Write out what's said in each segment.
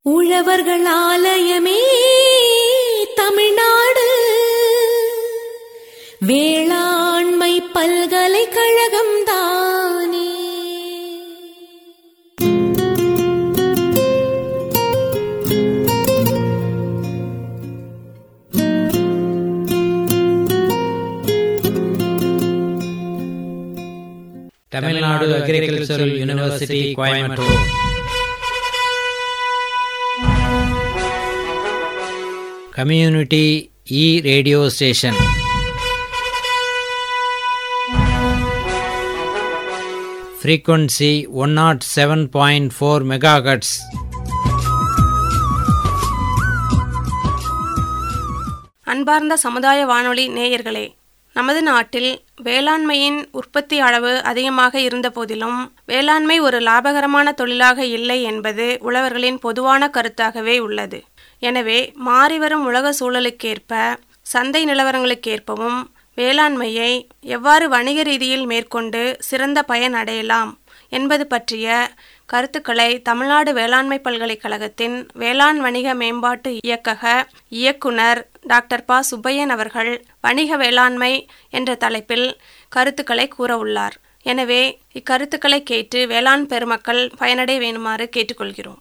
உழவர்கள் ஆலயமே தமிழ்நாடு வேளாண்மை பல்கலைக்கழகம் தானே Tamil Nadu agricultural university Coimbatore community இ radio station frequency one nought seven point four megahertz அன்பார்ந்த சமுதாய வானொலி நேயர்களே நமது நாட்டில் வேளாண்மையின் உற்பத்தி அளவு அதிகமாக இருந்த போதிலும் வேளாண்மை ஒரு லாபகரமான தொழிலாக இல்லை என்பது உழவர்களின் பொதுவான கருத்தாகவே உள்ளது எனவே மாறிவரும் உலக சூழலுக்கேற்ப சந்தை நிலவரங்களுக்கேற்பவும் வேளாண்மையை எவ்வாறு வணிக ரீதியில் மேற்கொண்டு சிறந்த பயன் அடையலாம் என்பது பற்றிய கருத்துக்களை தமிழ்நாடு வேளாண்மை பல்கலைக்கழகத்தின் வேளாண் வணிக மேம்பாட்டு இயக்கக இயக்குனர் டாக்டர் ப சுப்பையன் அவர்கள் வணிக வேளாண்மை என்ற தலைப்பில் கருத்துக்களை கூற உள்ளார் எனவே இக்கருத்துக்களை கேட்டு வேளாண் பெருமக்கள் பயனடைய வேணுமாறு கேட்டுக்கொள்கிறோம்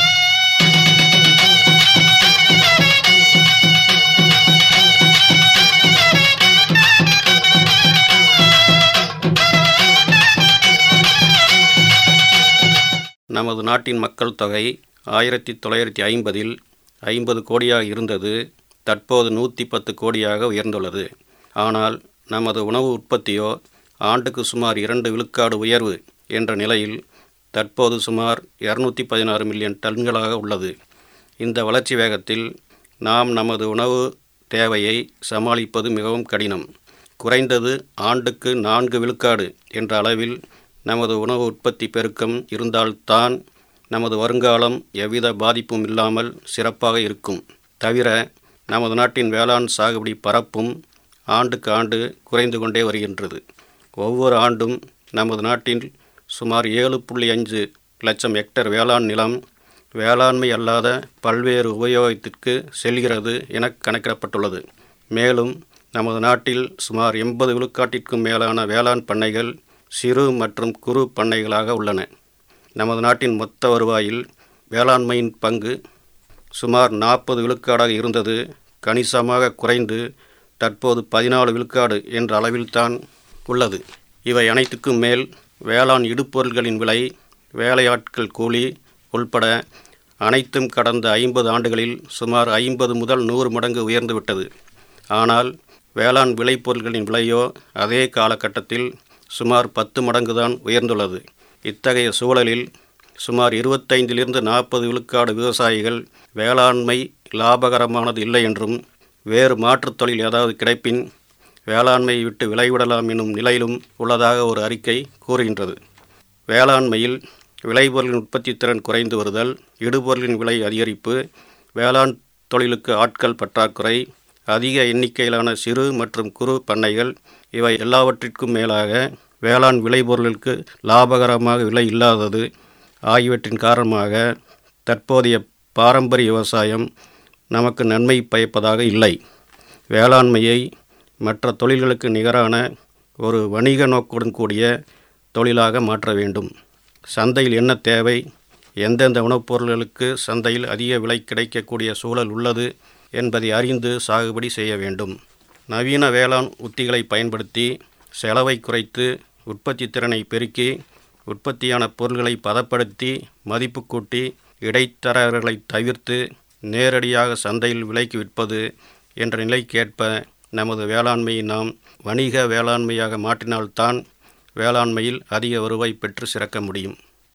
நமது நாட்டின் மக்கள் தொகை ஆயிரத்தி தொள்ளாயிரத்தி ஐம்பதில் ஐம்பது கோடியாக இருந்தது தற்போது நூற்றி பத்து கோடியாக உயர்ந்துள்ளது ஆனால் நமது உணவு உற்பத்தியோ ஆண்டுக்கு சுமார் இரண்டு விழுக்காடு உயர்வு என்ற நிலையில் தற்போது சுமார் இரநூத்தி பதினாறு மில்லியன் டன்களாக உள்ளது இந்த வளர்ச்சி வேகத்தில் நாம் நமது உணவு தேவையை சமாளிப்பது மிகவும் கடினம் குறைந்தது ஆண்டுக்கு நான்கு விழுக்காடு என்ற அளவில் நமது உணவு உற்பத்தி பெருக்கம் இருந்தால்தான் நமது வருங்காலம் எவ்வித பாதிப்பும் இல்லாமல் சிறப்பாக இருக்கும் தவிர நமது நாட்டின் வேளாண் சாகுபடி பரப்பும் ஆண்டுக்கு ஆண்டு குறைந்து கொண்டே வருகின்றது ஒவ்வொரு ஆண்டும் நமது நாட்டில் சுமார் ஏழு புள்ளி அஞ்சு லட்சம் ஹெக்டர் வேளாண் நிலம் வேளாண்மை அல்லாத பல்வேறு உபயோகத்திற்கு செல்கிறது என கணக்கிடப்பட்டுள்ளது மேலும் நமது நாட்டில் சுமார் எண்பது விழுக்காட்டிற்கும் மேலான வேளாண் பண்ணைகள் சிறு மற்றும் குறு பண்ணைகளாக உள்ளன நமது நாட்டின் மொத்த வருவாயில் வேளாண்மையின் பங்கு சுமார் நாற்பது விழுக்காடாக இருந்தது கணிசமாக குறைந்து தற்போது பதினாலு விழுக்காடு என்ற அளவில்தான் உள்ளது இவை அனைத்துக்கும் மேல் வேளாண் இடுபொருள்களின் விலை வேலையாட்கள் கூலி உள்பட அனைத்தும் கடந்த ஐம்பது ஆண்டுகளில் சுமார் ஐம்பது முதல் நூறு மடங்கு உயர்ந்துவிட்டது ஆனால் வேளாண் விளைபொருள்களின் விலையோ அதே காலகட்டத்தில் சுமார் பத்து மடங்கு தான் உயர்ந்துள்ளது இத்தகைய சூழலில் சுமார் இருபத்தைந்திலிருந்து நாற்பது விழுக்காடு விவசாயிகள் வேளாண்மை லாபகரமானது இல்லை என்றும் வேறு மாற்றுத் தொழில் ஏதாவது கிடைப்பின் வேளாண்மையை விட்டு விளைவிடலாம் என்னும் நிலையிலும் உள்ளதாக ஒரு அறிக்கை கூறுகின்றது வேளாண்மையில் விளைபொருளின் உற்பத்தி திறன் குறைந்து வருதல் இடுபொருளின் விலை அதிகரிப்பு வேளாண் தொழிலுக்கு ஆட்கள் பற்றாக்குறை அதிக எண்ணிக்கையிலான சிறு மற்றும் குறு பண்ணைகள் இவை எல்லாவற்றிற்கும் மேலாக வேளாண் விளைபொருளுக்கு லாபகரமாக விலை இல்லாதது ஆகியவற்றின் காரணமாக தற்போதைய பாரம்பரிய விவசாயம் நமக்கு நன்மை பயப்பதாக இல்லை வேளாண்மையை மற்ற தொழில்களுக்கு நிகரான ஒரு வணிக நோக்குடன் கூடிய தொழிலாக மாற்ற வேண்டும் சந்தையில் என்ன தேவை எந்தெந்த உணவுப் பொருள்களுக்கு சந்தையில் அதிக விலை கிடைக்கக்கூடிய சூழல் உள்ளது என்பதை அறிந்து சாகுபடி செய்ய வேண்டும் நவீன வேளாண் உத்திகளை பயன்படுத்தி செலவை குறைத்து உற்பத்தி திறனை பெருக்கி உற்பத்தியான பொருள்களை பதப்படுத்தி மதிப்பு கூட்டி இடைத்தரகர்களை தவிர்த்து நேரடியாக சந்தையில் விலைக்கு விற்பது என்ற நிலைக்கேற்ப நமது வேளாண்மையை நாம் வணிக வேளாண்மையாக மாற்றினால்தான் வேளாண்மையில் அதிக வருவாய் பெற்று சிறக்க முடியும்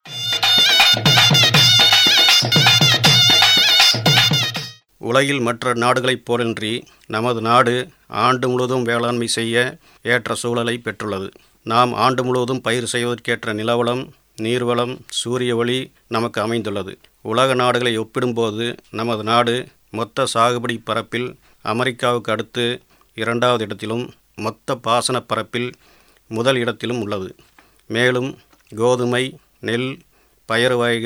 உலகில் மற்ற நாடுகளைப் போலின்றி நமது நாடு ஆண்டு முழுவதும் வேளாண்மை செய்ய ஏற்ற சூழலை பெற்றுள்ளது நாம் ஆண்டு முழுவதும் பயிர் செய்வதற்கேற்ற நிலவளம் நீர்வளம் சூரிய ஒளி நமக்கு அமைந்துள்ளது உலக நாடுகளை ஒப்பிடும்போது நமது நாடு மொத்த சாகுபடி பரப்பில் அமெரிக்காவுக்கு அடுத்து இரண்டாவது இடத்திலும் மொத்த பாசன பரப்பில் முதல் இடத்திலும் உள்ளது மேலும் கோதுமை நெல் பயறு வகைகள்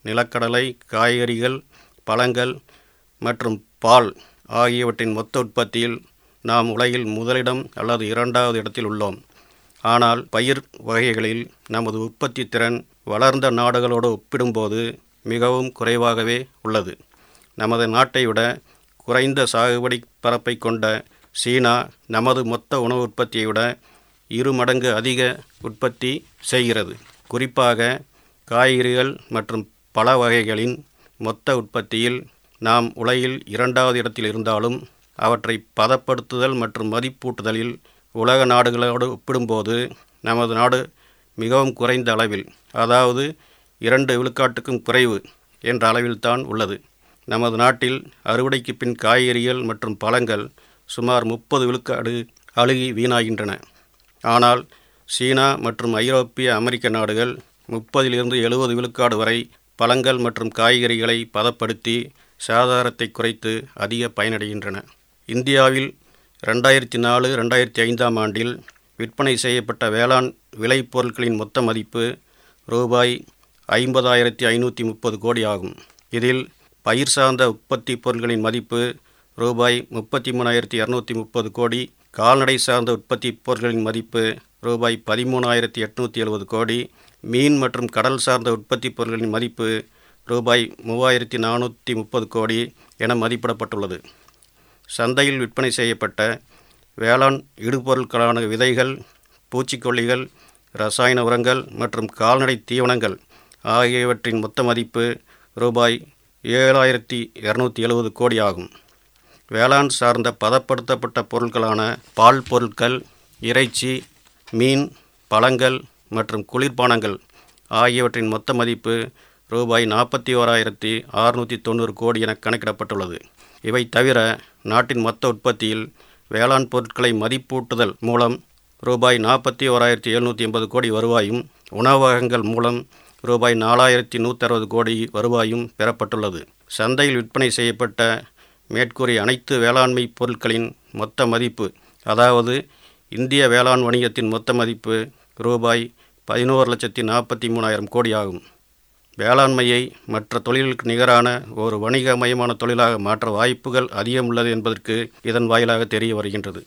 நிலக்கடலை காய்கறிகள் பழங்கள் மற்றும் பால் ஆகியவற்றின் மொத்த உற்பத்தியில் நாம் உலகில் முதலிடம் அல்லது இரண்டாவது இடத்தில் உள்ளோம் ஆனால் பயிர் வகைகளில் நமது உற்பத்தி திறன் வளர்ந்த நாடுகளோடு ஒப்பிடும்போது மிகவும் குறைவாகவே உள்ளது நமது நாட்டை விட குறைந்த சாகுபடி பரப்பை கொண்ட சீனா நமது மொத்த உணவு உற்பத்தியை விட இரு மடங்கு அதிக உற்பத்தி செய்கிறது குறிப்பாக காய்கறிகள் மற்றும் பழ வகைகளின் மொத்த உற்பத்தியில் நாம் உலகில் இரண்டாவது இடத்தில் இருந்தாலும் அவற்றை பதப்படுத்துதல் மற்றும் மதிப்பூட்டுதலில் உலக நாடுகளோடு ஒப்பிடும்போது நமது நாடு மிகவும் குறைந்த அளவில் அதாவது இரண்டு விழுக்காட்டுக்கும் குறைவு என்ற அளவில்தான் உள்ளது நமது நாட்டில் அறுவடைக்கு பின் காய்கறிகள் மற்றும் பழங்கள் சுமார் முப்பது விழுக்காடு அழுகி வீணாகின்றன ஆனால் சீனா மற்றும் ஐரோப்பிய அமெரிக்க நாடுகள் முப்பதிலிருந்து எழுபது விழுக்காடு வரை பழங்கள் மற்றும் காய்கறிகளை பதப்படுத்தி சாதாரத்தை குறைத்து அதிக பயனடைகின்றன இந்தியாவில் ரெண்டாயிரத்தி நாலு ரெண்டாயிரத்தி ஐந்தாம் ஆண்டில் விற்பனை செய்யப்பட்ட வேளாண் விளைபொருட்களின் மொத்த மதிப்பு ரூபாய் ஐம்பதாயிரத்தி ஐநூற்றி முப்பது கோடி ஆகும் இதில் பயிர் சார்ந்த உற்பத்தி பொருட்களின் மதிப்பு ரூபாய் முப்பத்தி மூணாயிரத்தி இரநூத்தி முப்பது கோடி கால்நடை சார்ந்த உற்பத்தி பொருட்களின் மதிப்பு ரூபாய் பதிமூணாயிரத்தி எட்நூற்றி எழுபது கோடி மீன் மற்றும் கடல் சார்ந்த உற்பத்தி பொருட்களின் மதிப்பு ரூபாய் மூவாயிரத்தி நானூற்றி முப்பது கோடி என மதிப்பிடப்பட்டுள்ளது சந்தையில் விற்பனை செய்யப்பட்ட வேளாண் இடுபொருட்களான விதைகள் பூச்சிக்கொல்லிகள் ரசாயன உரங்கள் மற்றும் கால்நடை தீவனங்கள் ஆகியவற்றின் மொத்த மதிப்பு ரூபாய் ஏழாயிரத்தி இரநூத்தி எழுபது கோடி ஆகும் வேளாண் சார்ந்த பதப்படுத்தப்பட்ட பொருட்களான பால் பொருட்கள் இறைச்சி மீன் பழங்கள் மற்றும் குளிர்பானங்கள் ஆகியவற்றின் மொத்த மதிப்பு ரூபாய் நாற்பத்தி ஓராயிரத்தி அறுநூற்றி தொண்ணூறு கோடி என கணக்கிடப்பட்டுள்ளது இவை தவிர நாட்டின் மொத்த உற்பத்தியில் வேளாண் பொருட்களை மதிப்பூட்டுதல் மூலம் ரூபாய் நாற்பத்தி ஓராயிரத்தி எழுநூற்றி எண்பது கோடி வருவாயும் உணவகங்கள் மூலம் ரூபாய் நாலாயிரத்தி நூற்றறுபது கோடி வருவாயும் பெறப்பட்டுள்ளது சந்தையில் விற்பனை செய்யப்பட்ட மேற்கூறிய அனைத்து வேளாண்மை பொருட்களின் மொத்த மதிப்பு அதாவது இந்திய வேளாண் வணிகத்தின் மொத்த மதிப்பு ரூபாய் பதினோரு லட்சத்தி நாற்பத்தி மூணாயிரம் கோடி ஆகும் வேளாண்மையை மற்ற தொழிலுக்கு நிகரான ஒரு வணிகமயமான தொழிலாக மாற்ற வாய்ப்புகள் அதிகம் உள்ளது என்பதற்கு இதன் வாயிலாக தெரிய வருகின்றது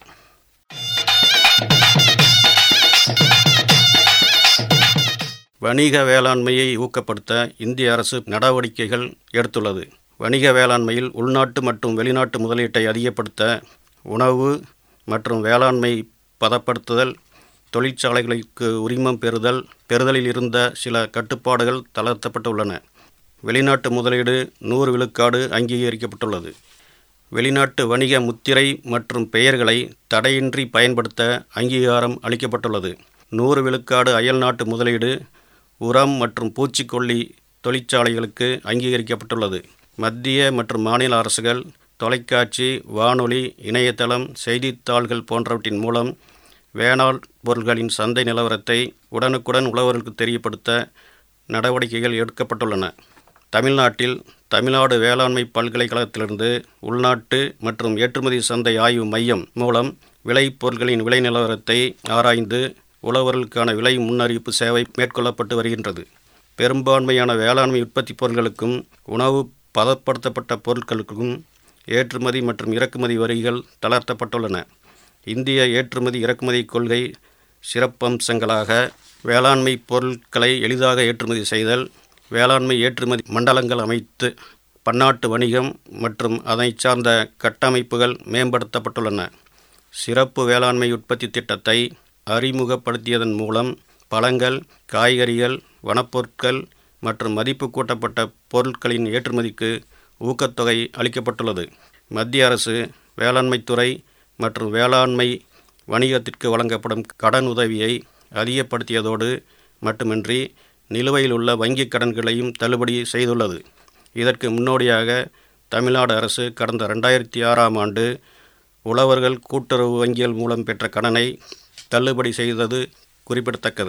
வணிக வேளாண்மையை ஊக்கப்படுத்த இந்திய அரசு நடவடிக்கைகள் எடுத்துள்ளது வணிக வேளாண்மையில் உள்நாட்டு மற்றும் வெளிநாட்டு முதலீட்டை அதிகப்படுத்த உணவு மற்றும் வேளாண்மை பதப்படுத்துதல் தொழிற்சாலைகளுக்கு உரிமம் பெறுதல் பெறுதலில் இருந்த சில கட்டுப்பாடுகள் தளர்த்தப்பட்டுள்ளன வெளிநாட்டு முதலீடு நூறு விழுக்காடு அங்கீகரிக்கப்பட்டுள்ளது வெளிநாட்டு வணிக முத்திரை மற்றும் பெயர்களை தடையின்றி பயன்படுத்த அங்கீகாரம் அளிக்கப்பட்டுள்ளது நூறு விழுக்காடு அயல்நாட்டு முதலீடு உரம் மற்றும் பூச்சிக்கொல்லி தொழிற்சாலைகளுக்கு அங்கீகரிக்கப்பட்டுள்ளது மத்திய மற்றும் மாநில அரசுகள் தொலைக்காட்சி வானொலி இணையதளம் செய்தித்தாள்கள் போன்றவற்றின் மூலம் வேளாண் பொருட்களின் சந்தை நிலவரத்தை உடனுக்குடன் உழவர்களுக்கு தெரியப்படுத்த நடவடிக்கைகள் எடுக்கப்பட்டுள்ளன தமிழ்நாட்டில் தமிழ்நாடு வேளாண்மை பல்கலைக்கழகத்திலிருந்து உள்நாட்டு மற்றும் ஏற்றுமதி சந்தை ஆய்வு மையம் மூலம் விளைபொருட்களின் விலை நிலவரத்தை ஆராய்ந்து உழவர்களுக்கான விலை முன்னறிவிப்பு சேவை மேற்கொள்ளப்பட்டு வருகின்றது பெரும்பான்மையான வேளாண்மை உற்பத்தி பொருட்களுக்கும் உணவு பதப்படுத்தப்பட்ட பொருட்களுக்கும் ஏற்றுமதி மற்றும் இறக்குமதி வரிகள் தளர்த்தப்பட்டுள்ளன இந்திய ஏற்றுமதி இறக்குமதி கொள்கை சிறப்பம்சங்களாக வேளாண்மை பொருட்களை எளிதாக ஏற்றுமதி செய்தல் வேளாண்மை ஏற்றுமதி மண்டலங்கள் அமைத்து பன்னாட்டு வணிகம் மற்றும் அதை சார்ந்த கட்டமைப்புகள் மேம்படுத்தப்பட்டுள்ளன சிறப்பு வேளாண்மை உற்பத்தி திட்டத்தை அறிமுகப்படுத்தியதன் மூலம் பழங்கள் காய்கறிகள் வனப்பொருட்கள் மற்றும் மதிப்பு கூட்டப்பட்ட பொருட்களின் ஏற்றுமதிக்கு ஊக்கத்தொகை அளிக்கப்பட்டுள்ளது மத்திய அரசு வேளாண்மைத்துறை மற்றும் வேளாண்மை வணிகத்திற்கு வழங்கப்படும் கடன் உதவியை அதிகப்படுத்தியதோடு மட்டுமின்றி நிலுவையில் உள்ள வங்கிக் கடன்களையும் தள்ளுபடி செய்துள்ளது இதற்கு முன்னோடியாக தமிழ்நாடு அரசு கடந்த ரெண்டாயிரத்தி ஆறாம் ஆண்டு உழவர்கள் கூட்டுறவு வங்கிகள் மூலம் பெற்ற கடனை தள்ளுபடி செய்தது குறிப்பிடத்தக்கது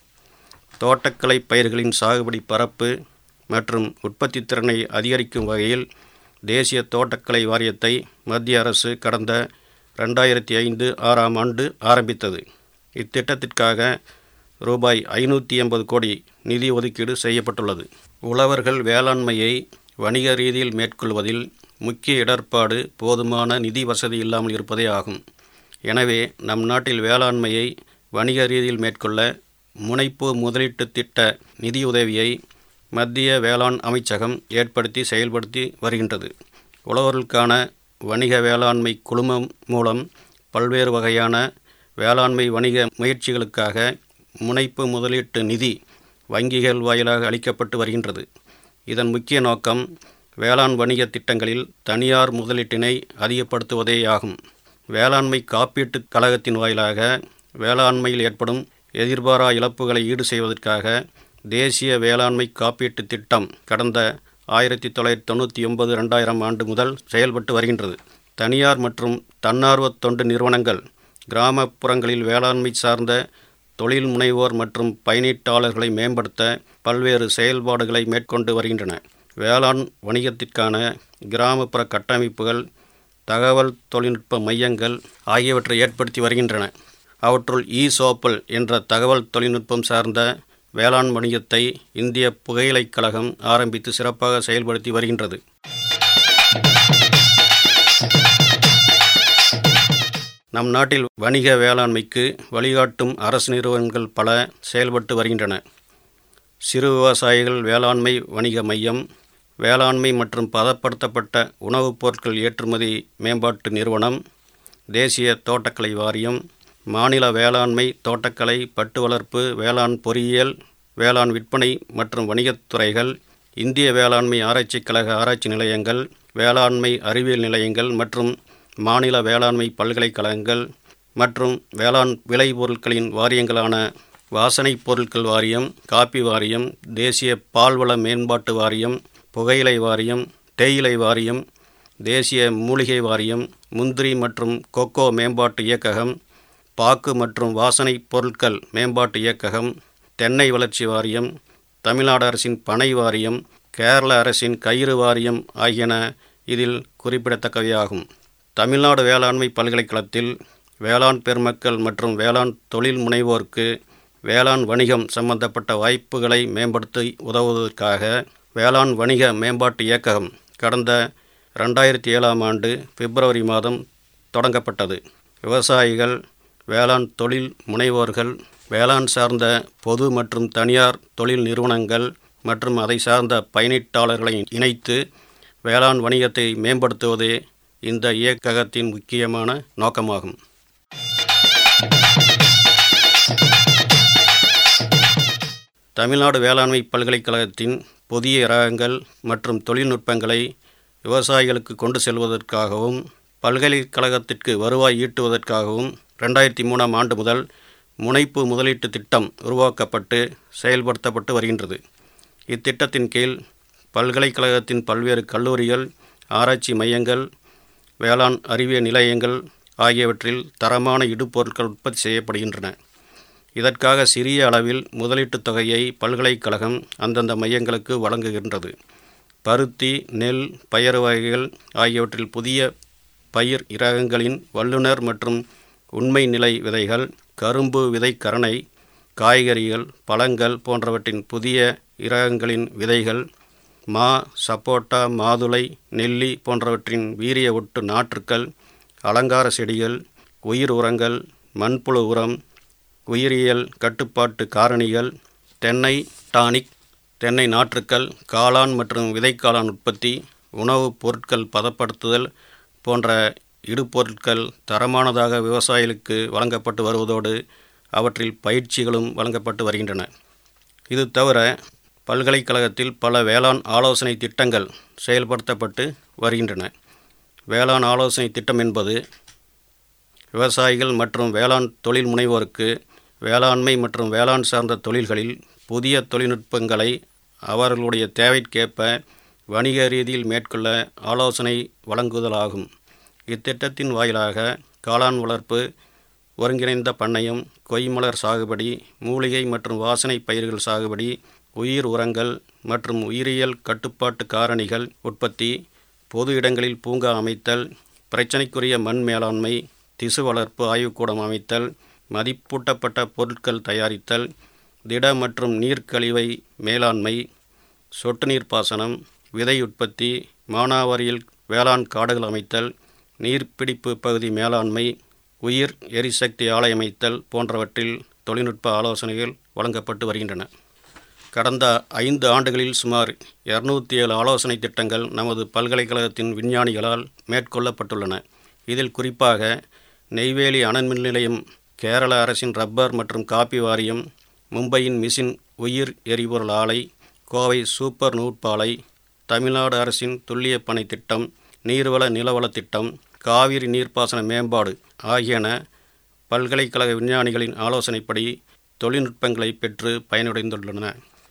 தோட்டக்கலை பயிர்களின் சாகுபடி பரப்பு மற்றும் உற்பத்தி திறனை அதிகரிக்கும் வகையில் தேசிய தோட்டக்கலை வாரியத்தை மத்திய அரசு கடந்த ரெண்டாயிரத்தி ஐந்து ஆறாம் ஆண்டு ஆரம்பித்தது இத்திட்டத்திற்காக ரூபாய் ஐநூற்றி எண்பது கோடி நிதி ஒதுக்கீடு செய்யப்பட்டுள்ளது உழவர்கள் வேளாண்மையை வணிக ரீதியில் மேற்கொள்வதில் முக்கிய இடர்பாடு போதுமான நிதி வசதி இல்லாமல் இருப்பதே ஆகும் எனவே நம் நாட்டில் வேளாண்மையை வணிக ரீதியில் மேற்கொள்ள முனைப்பு முதலீட்டு திட்ட நிதியுதவியை மத்திய வேளாண் அமைச்சகம் ஏற்படுத்தி செயல்படுத்தி வருகின்றது உழவர்களுக்கான வணிக வேளாண்மை குழுமம் மூலம் பல்வேறு வகையான வேளாண்மை வணிக முயற்சிகளுக்காக முனைப்பு முதலீட்டு நிதி வங்கிகள் வாயிலாக அளிக்கப்பட்டு வருகின்றது இதன் முக்கிய நோக்கம் வேளாண் வணிக திட்டங்களில் தனியார் முதலீட்டினை அதிகப்படுத்துவதேயாகும் வேளாண்மை காப்பீட்டுக் கழகத்தின் வாயிலாக வேளாண்மையில் ஏற்படும் எதிர்பாரா இழப்புகளை ஈடு செய்வதற்காக தேசிய வேளாண்மை காப்பீட்டு திட்டம் கடந்த ஆயிரத்தி தொள்ளாயிரத்தி தொண்ணூற்றி ஒன்பது ரெண்டாயிரம் ஆண்டு முதல் செயல்பட்டு வருகின்றது தனியார் மற்றும் தன்னார்வ தொண்டு நிறுவனங்கள் கிராமப்புறங்களில் வேளாண்மை சார்ந்த தொழில் முனைவோர் மற்றும் பயனீட்டாளர்களை மேம்படுத்த பல்வேறு செயல்பாடுகளை மேற்கொண்டு வருகின்றன வேளாண் வணிகத்திற்கான கிராமப்புற கட்டமைப்புகள் தகவல் தொழில்நுட்ப மையங்கள் ஆகியவற்றை ஏற்படுத்தி வருகின்றன அவற்றுள் இ சோப்பல் என்ற தகவல் தொழில்நுட்பம் சார்ந்த வேளாண் வணிகத்தை இந்திய புகையிலைக் கழகம் ஆரம்பித்து சிறப்பாக செயல்படுத்தி வருகின்றது நம் நாட்டில் வணிக வேளாண்மைக்கு வழிகாட்டும் அரசு நிறுவனங்கள் பல செயல்பட்டு வருகின்றன சிறு விவசாயிகள் வேளாண்மை வணிக மையம் வேளாண்மை மற்றும் பதப்படுத்தப்பட்ட உணவுப் பொருட்கள் ஏற்றுமதி மேம்பாட்டு நிறுவனம் தேசிய தோட்டக்கலை வாரியம் மாநில வேளாண்மை தோட்டக்கலை பட்டு வளர்ப்பு வேளாண் பொறியியல் வேளாண் விற்பனை மற்றும் வணிகத் துறைகள் இந்திய வேளாண்மை ஆராய்ச்சிக் கழக ஆராய்ச்சி நிலையங்கள் வேளாண்மை அறிவியல் நிலையங்கள் மற்றும் மாநில வேளாண்மை பல்கலைக்கழகங்கள் மற்றும் வேளாண் விளைபொருட்களின் வாரியங்களான வாசனைப் பொருட்கள் வாரியம் காப்பி வாரியம் தேசிய பால்வள மேம்பாட்டு வாரியம் புகையிலை வாரியம் தேயிலை வாரியம் தேசிய மூலிகை வாரியம் முந்திரி மற்றும் கொக்கோ மேம்பாட்டு இயக்ககம் பாக்கு மற்றும் வாசனைப் பொருட்கள் மேம்பாட்டு இயக்ககம் தென்னை வளர்ச்சி வாரியம் தமிழ்நாடு அரசின் பனை வாரியம் கேரள அரசின் கயிறு வாரியம் ஆகியன இதில் குறிப்பிடத்தக்கவையாகும் தமிழ்நாடு வேளாண்மை பல்கலைக்கழகத்தில் வேளாண் பெருமக்கள் மற்றும் வேளாண் தொழில் முனைவோருக்கு வேளாண் வணிகம் சம்பந்தப்பட்ட வாய்ப்புகளை மேம்படுத்தி உதவுவதற்காக வேளாண் வணிக மேம்பாட்டு இயக்ககம் கடந்த ரெண்டாயிரத்தி ஏழாம் ஆண்டு பிப்ரவரி மாதம் தொடங்கப்பட்டது விவசாயிகள் வேளாண் தொழில் முனைவோர்கள் வேளாண் சார்ந்த பொது மற்றும் தனியார் தொழில் நிறுவனங்கள் மற்றும் அதை சார்ந்த பயனீட்டாளர்களை இணைத்து வேளாண் வணிகத்தை மேம்படுத்துவதே இந்த இயக்ககத்தின் முக்கியமான நோக்கமாகும் தமிழ்நாடு வேளாண்மை பல்கலைக்கழகத்தின் புதிய ரகங்கள் மற்றும் தொழில்நுட்பங்களை விவசாயிகளுக்கு கொண்டு செல்வதற்காகவும் பல்கலைக்கழகத்திற்கு வருவாய் ஈட்டுவதற்காகவும் ரெண்டாயிரத்தி மூணாம் ஆண்டு முதல் முனைப்பு முதலீட்டு திட்டம் உருவாக்கப்பட்டு செயல்படுத்தப்பட்டு வருகின்றது இத்திட்டத்தின் கீழ் பல்கலைக்கழகத்தின் பல்வேறு கல்லூரிகள் ஆராய்ச்சி மையங்கள் வேளாண் அறிவியல் நிலையங்கள் ஆகியவற்றில் தரமான இடுபொருட்கள் உற்பத்தி செய்யப்படுகின்றன இதற்காக சிறிய அளவில் முதலீட்டுத் தொகையை பல்கலைக்கழகம் அந்தந்த மையங்களுக்கு வழங்குகின்றது பருத்தி நெல் பயறு வகைகள் ஆகியவற்றில் புதிய பயிர் இரகங்களின் வல்லுநர் மற்றும் உண்மை நிலை விதைகள் கரும்பு விதைக்கரணை காய்கறிகள் பழங்கள் போன்றவற்றின் புதிய இரகங்களின் விதைகள் மா சப்போட்டா மாதுளை நெல்லி போன்றவற்றின் வீரிய ஒட்டு நாற்றுக்கள் அலங்கார செடிகள் உயிர் உரங்கள் மண்புழு உரம் உயிரியல் கட்டுப்பாட்டு காரணிகள் தென்னை டானிக் தென்னை நாற்றுக்கள் காளான் மற்றும் விதைக்காளான் உற்பத்தி உணவுப் பொருட்கள் பதப்படுத்துதல் போன்ற இடுபொருட்கள் தரமானதாக விவசாயிகளுக்கு வழங்கப்பட்டு வருவதோடு அவற்றில் பயிற்சிகளும் வழங்கப்பட்டு வருகின்றன இது தவிர பல்கலைக்கழகத்தில் பல வேளாண் ஆலோசனை திட்டங்கள் செயல்படுத்தப்பட்டு வருகின்றன வேளாண் ஆலோசனை திட்டம் என்பது விவசாயிகள் மற்றும் வேளாண் தொழில் முனைவோருக்கு வேளாண்மை மற்றும் வேளாண் சார்ந்த தொழில்களில் புதிய தொழில்நுட்பங்களை அவர்களுடைய தேவைக்கேற்ப வணிக ரீதியில் மேற்கொள்ள ஆலோசனை வழங்குதலாகும் இத்திட்டத்தின் வாயிலாக காளான் வளர்ப்பு ஒருங்கிணைந்த பண்ணையம் கொய்மலர் சாகுபடி மூலிகை மற்றும் வாசனை பயிர்கள் சாகுபடி உயிர் உரங்கள் மற்றும் உயிரியல் கட்டுப்பாட்டு காரணிகள் உற்பத்தி பொது இடங்களில் பூங்கா அமைத்தல் பிரச்சனைக்குரிய மண் மேலாண்மை திசு வளர்ப்பு ஆய்வுக்கூடம் அமைத்தல் மதிப்பூட்டப்பட்ட பொருட்கள் தயாரித்தல் திட மற்றும் நீர்க்கழிவை மேலாண்மை சொட்டு நீர் பாசனம் விதை உற்பத்தி மானாவாரியில் வேளாண் காடுகள் அமைத்தல் நீர்பிடிப்பு பகுதி மேலாண்மை உயிர் எரிசக்தி ஆலை அமைத்தல் போன்றவற்றில் தொழில்நுட்ப ஆலோசனைகள் வழங்கப்பட்டு வருகின்றன கடந்த ஐந்து ஆண்டுகளில் சுமார் இரநூத்தி ஏழு ஆலோசனை திட்டங்கள் நமது பல்கலைக்கழகத்தின் விஞ்ஞானிகளால் மேற்கொள்ளப்பட்டுள்ளன இதில் குறிப்பாக நெய்வேலி அனல் மின் நிலையம் கேரள அரசின் ரப்பர் மற்றும் காப்பி வாரியம் மும்பையின் மிஷின் உயிர் எரிபொருள் ஆலை கோவை சூப்பர் நூற்பாலை தமிழ்நாடு அரசின் துல்லிய பணி திட்டம் நீர்வள நிலவள திட்டம் காவிரி நீர்ப்பாசன மேம்பாடு ஆகியன பல்கலைக்கழக விஞ்ஞானிகளின் ஆலோசனைப்படி தொழில்நுட்பங்களை பெற்று பயனடைந்துள்ளன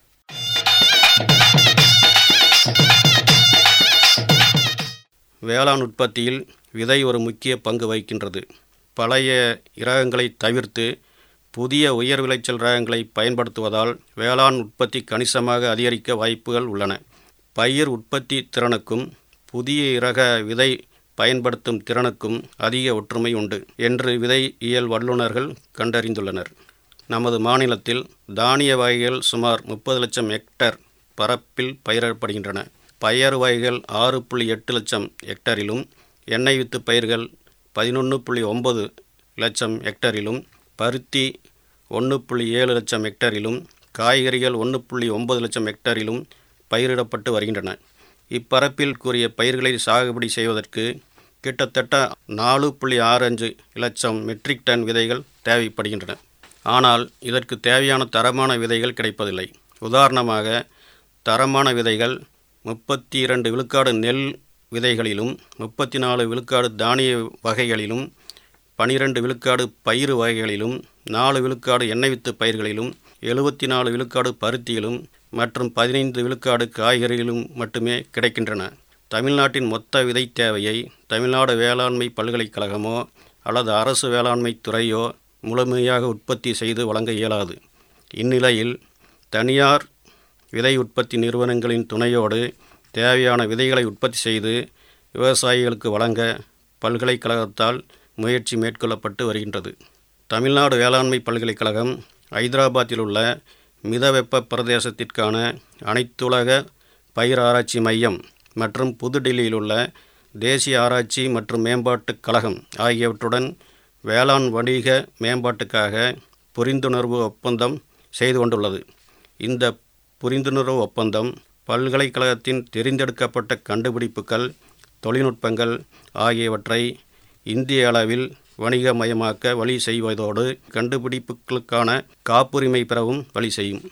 வேளாண் உற்பத்தியில் விதை ஒரு முக்கிய பங்கு வகிக்கின்றது பழைய இரகங்களை தவிர்த்து புதிய உயர் விளைச்சல் ரகங்களை பயன்படுத்துவதால் வேளாண் உற்பத்தி கணிசமாக அதிகரிக்க வாய்ப்புகள் உள்ளன பயிர் உற்பத்தி திறனுக்கும் புதிய இரக விதை பயன்படுத்தும் திறனுக்கும் அதிக ஒற்றுமை உண்டு என்று விதை இயல் வல்லுநர்கள் கண்டறிந்துள்ளனர் நமது மாநிலத்தில் தானிய வகைகள் சுமார் முப்பது லட்சம் ஹெக்டர் பரப்பில் பயிரிடப்படுகின்றன பயறு வகைகள் ஆறு புள்ளி எட்டு லட்சம் ஹெக்டரிலும் எண்ணெய் வித்து பயிர்கள் பதினொன்று புள்ளி ஒன்பது லட்சம் ஹெக்டரிலும் பருத்தி ஒன்று புள்ளி ஏழு லட்சம் ஹெக்டரிலும் காய்கறிகள் ஒன்று புள்ளி ஒன்பது லட்சம் ஹெக்டரிலும் பயிரிடப்பட்டு வருகின்றன இப்பரப்பில் கூறிய பயிர்களை சாகுபடி செய்வதற்கு கிட்டத்தட்ட நாலு புள்ளி ஆறு அஞ்சு லட்சம் மெட்ரிக் டன் விதைகள் தேவைப்படுகின்றன ஆனால் இதற்கு தேவையான தரமான விதைகள் கிடைப்பதில்லை உதாரணமாக தரமான விதைகள் முப்பத்தி இரண்டு விழுக்காடு நெல் விதைகளிலும் முப்பத்தி நாலு விழுக்காடு தானிய வகைகளிலும் பனிரெண்டு விழுக்காடு பயிறு வகைகளிலும் நாலு விழுக்காடு எண்ணெய் வித்து பயிர்களிலும் எழுபத்தி நாலு விழுக்காடு பருத்தியிலும் மற்றும் பதினைந்து விழுக்காடு காய்கறிகளும் மட்டுமே கிடைக்கின்றன தமிழ்நாட்டின் மொத்த விதை தேவையை தமிழ்நாடு வேளாண்மை பல்கலைக்கழகமோ அல்லது அரசு வேளாண்மை துறையோ முழுமையாக உற்பத்தி செய்து வழங்க இயலாது இந்நிலையில் தனியார் விதை உற்பத்தி நிறுவனங்களின் துணையோடு தேவையான விதைகளை உற்பத்தி செய்து விவசாயிகளுக்கு வழங்க பல்கலைக்கழகத்தால் முயற்சி மேற்கொள்ளப்பட்டு வருகின்றது தமிழ்நாடு வேளாண்மை பல்கலைக்கழகம் ஐதராபாத்தில் உள்ள மிதவெப்ப பிரதேசத்திற்கான அனைத்துலக பயிர் ஆராய்ச்சி மையம் மற்றும் புதுடில்லியில் உள்ள தேசிய ஆராய்ச்சி மற்றும் மேம்பாட்டுக் கழகம் ஆகியவற்றுடன் வேளாண் வணிக மேம்பாட்டுக்காக புரிந்துணர்வு ஒப்பந்தம் செய்து கொண்டுள்ளது இந்த புரிந்துணர்வு ஒப்பந்தம் பல்கலைக்கழகத்தின் தெரிந்தெடுக்கப்பட்ட கண்டுபிடிப்புகள் தொழில்நுட்பங்கள் ஆகியவற்றை இந்திய அளவில் வணிகமயமாக்க வழி செய்வதோடு கண்டுபிடிப்புகளுக்கான காப்புரிமை பெறவும் வழி செய்யும்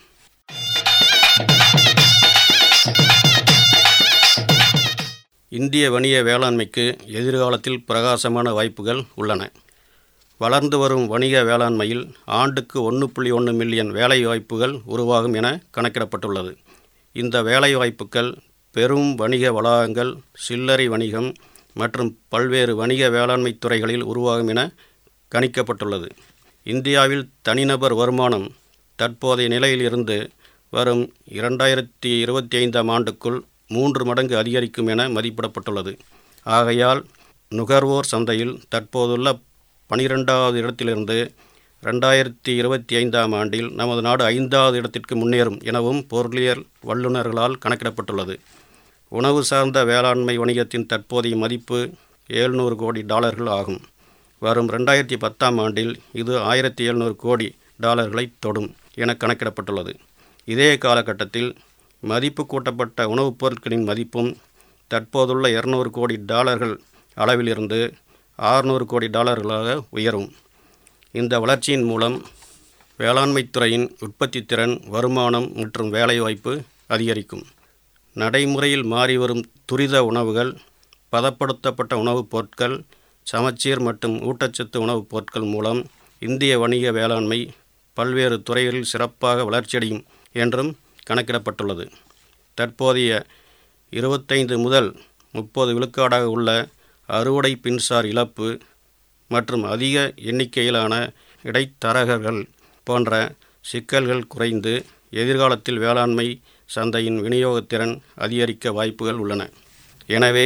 இந்திய வணிக வேளாண்மைக்கு எதிர்காலத்தில் பிரகாசமான வாய்ப்புகள் உள்ளன வளர்ந்து வரும் வணிக வேளாண்மையில் ஆண்டுக்கு ஒன்று புள்ளி ஒன்று மில்லியன் வேலைவாய்ப்புகள் உருவாகும் என கணக்கிடப்பட்டுள்ளது இந்த வேலைவாய்ப்புகள் பெரும் வணிக வளாகங்கள் சில்லறை வணிகம் மற்றும் பல்வேறு வணிக வேளாண்மை துறைகளில் உருவாகும் என கணிக்கப்பட்டுள்ளது இந்தியாவில் தனிநபர் வருமானம் தற்போதைய நிலையிலிருந்து வரும் இரண்டாயிரத்தி இருபத்தி ஐந்தாம் ஆண்டுக்குள் மூன்று மடங்கு அதிகரிக்கும் என மதிப்பிடப்பட்டுள்ளது ஆகையால் நுகர்வோர் சந்தையில் தற்போதுள்ள பனிரெண்டாவது இடத்திலிருந்து ரெண்டாயிரத்தி இருபத்தி ஐந்தாம் ஆண்டில் நமது நாடு ஐந்தாவது இடத்திற்கு முன்னேறும் எனவும் பொருளியல் வல்லுநர்களால் கணக்கிடப்பட்டுள்ளது உணவு சார்ந்த வேளாண்மை வணிகத்தின் தற்போதைய மதிப்பு ஏழ்நூறு கோடி டாலர்கள் ஆகும் வரும் ரெண்டாயிரத்தி பத்தாம் ஆண்டில் இது ஆயிரத்தி எழுநூறு கோடி டாலர்களை தொடும் என கணக்கிடப்பட்டுள்ளது இதே காலகட்டத்தில் மதிப்பு கூட்டப்பட்ட உணவுப் பொருட்களின் மதிப்பும் தற்போதுள்ள இருநூறு கோடி டாலர்கள் அளவிலிருந்து ஆறுநூறு கோடி டாலர்களாக உயரும் இந்த வளர்ச்சியின் மூலம் வேளாண்மைத் துறையின் உற்பத்தித் திறன் வருமானம் மற்றும் வேலைவாய்ப்பு அதிகரிக்கும் நடைமுறையில் மாறி வரும் துரித உணவுகள் பதப்படுத்தப்பட்ட உணவுப் பொருட்கள் சமச்சீர் மற்றும் ஊட்டச்சத்து உணவுப் பொருட்கள் மூலம் இந்திய வணிக வேளாண்மை பல்வேறு துறைகளில் சிறப்பாக வளர்ச்சியடையும் என்றும் கணக்கிடப்பட்டுள்ளது தற்போதைய இருபத்தைந்து முதல் முப்பது விழுக்காடாக உள்ள அறுவடை பின்சார் இழப்பு மற்றும் அதிக எண்ணிக்கையிலான இடைத்தரகர்கள் போன்ற சிக்கல்கள் குறைந்து எதிர்காலத்தில் வேளாண்மை சந்தையின் விநியோகத்திறன் அதிகரிக்க வாய்ப்புகள் உள்ளன எனவே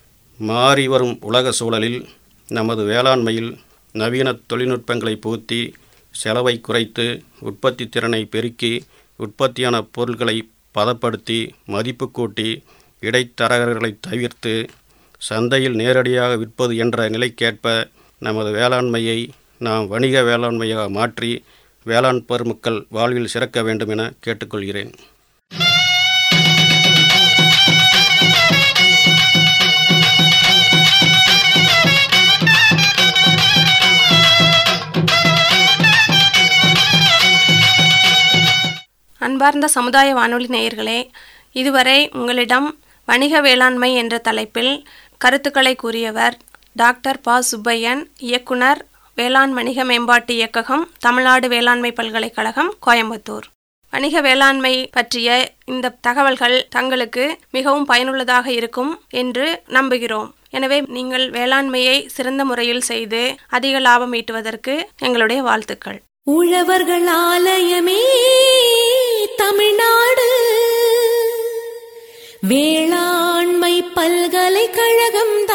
மாறி வரும் உலக சூழலில் நமது வேளாண்மையில் நவீன தொழில்நுட்பங்களை புகுத்தி செலவை குறைத்து உற்பத்தி திறனை பெருக்கி உற்பத்தியான பொருட்களை பதப்படுத்தி மதிப்பு கூட்டி இடைத்தரகர்களை தவிர்த்து சந்தையில் நேரடியாக விற்பது என்ற நிலைக்கேற்ப நமது வேளாண்மையை நாம் வணிக வேளாண்மையாக மாற்றி வேளாண் பெருமக்கள் வாழ்வில் சிறக்க வேண்டும் என கேட்டுக்கொள்கிறேன் அன்பார்ந்த சமுதாய வானொலி நேயர்களே இதுவரை உங்களிடம் வணிக வேளாண்மை என்ற தலைப்பில் கருத்துக்களை கூறியவர் டாக்டர் ப சுப்பையன் இயக்குனர் வேளாண் வணிக மேம்பாட்டு இயக்ககம் தமிழ்நாடு வேளாண்மை பல்கலைக்கழகம் கோயம்புத்தூர் வணிக வேளாண்மை பற்றிய இந்த தகவல்கள் தங்களுக்கு மிகவும் பயனுள்ளதாக இருக்கும் என்று நம்புகிறோம் எனவே நீங்கள் வேளாண்மையை சிறந்த முறையில் செய்து அதிக லாபம் ஈட்டுவதற்கு எங்களுடைய வாழ்த்துக்கள் உழவர்கள் ஆலயமே தமிழ்நாடு வேளாண்மை பல்கலைக்கழகம்